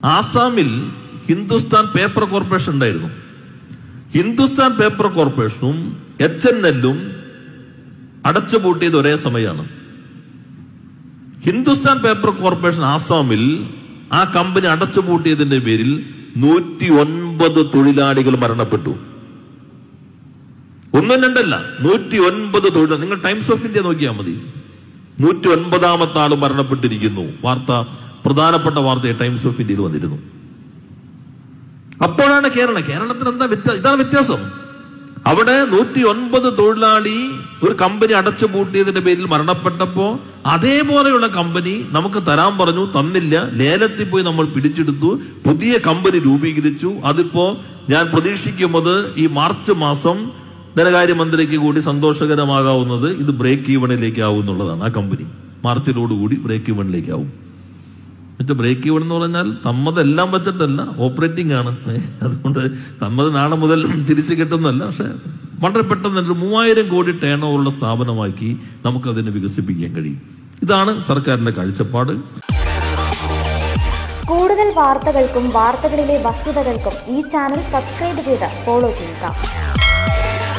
ആസാമിൽ Hindustan paper corporation ഉണ്ടായിരുന്നു Hindustan paper കോർപ്പറേഷനും എച്ച് എൻ എല്ലും അടച്ചുപൂട്ടിയത് ഒരേ സമയമാണ് ഹിന്ദുസ്ഥാൻ പേപ്പർ കോർപ്പറേഷൻ ആസാമിൽ ആ കമ്പനി അടച്ചുപൂട്ടിയതിന്റെ പേരിൽ നൂറ്റി ഒൻപത് തൊഴിലാളികൾ മരണപ്പെട്ടു ഒന്നും രണ്ടല്ല നൂറ്റി ഒൻപത് തൊഴിലാളി നിങ്ങൾ ടൈംസ് ഓഫ് ഇന്ത്യ നോക്കിയാൽ മതി നൂറ്റി ഒൻപതാമത്തെ ആൾ മരണപ്പെട്ടിരിക്കുന്നു വാർത്ത പ്രധാനപ്പെട്ട വാർത്ത ടൈംസ് ഓഫ് ഇന്ത്യയിൽ വന്നിരുന്നു അപ്പോഴാണ് കേരളം കേരളത്തിന് എന്താ വ്യത്യാസം ഇതാണ് വ്യത്യാസം അവിടെ നൂറ്റി ഒൻപത് തൊഴിലാളി ഒരു കമ്പനി അടച്ചുപൂട്ടിയതിന്റെ പേരിൽ മരണപ്പെട്ടപ്പോ അതേപോലെയുള്ള കമ്പനി നമുക്ക് തരാൻ പറഞ്ഞു തന്നില്ല ലേലത്തിൽ പോയി നമ്മൾ പിടിച്ചെടുത്തു പുതിയ കമ്പനി രൂപീകരിച്ചു അതിപ്പോ ഞാൻ പ്രതീക്ഷിക്കുന്നത് ഈ മാർച്ച് മാസം ധനകാര്യമന്ത്രിക്ക് കൂടി സന്തോഷകരമാകാവുന്നത് ഇത് ബ്രേക്ക് ഈവണിലേക്ക് ആവും എന്നുള്ളതാണ് ആ കമ്പനി മാർച്ചിലോടുകൂടി ബ്രേക്ക് ഈവണിലേക്ക് ആവും മറ്റേ ബ്രേക്ക് ഈവൺ എന്ന് പറഞ്ഞാൽ തമ്മതെല്ലാം വെച്ചിട്ടല്ല ഓപ്പറേറ്റിംഗ് ആണ് ഏ, അതുകൊണ്ട് തമ്മത് നാളെ മുതൽ തിരിച്ചു കിട്ടുന്നല്ല പക്ഷെ വളരെ പെട്ടെന്ന് ഒരു മൂവായിരം കോടി ടേൺ ഓവറുള്ള സ്ഥാപനമാക്കി നമുക്കതിനെ വികസിപ്പിക്കാൻ കഴിയും ഇതാണ് സർക്കാരിന്റെ കാഴ്ചപ്പാട് കൂടുതൽ വാർത്തകൾക്കും വാർത്തകളിലെ വസ്തുതകൾക്കും ഈ ചാനൽ സബ്സ്ക്രൈബ് ചെയ്ത് ഫോളോ ചെയ്യുക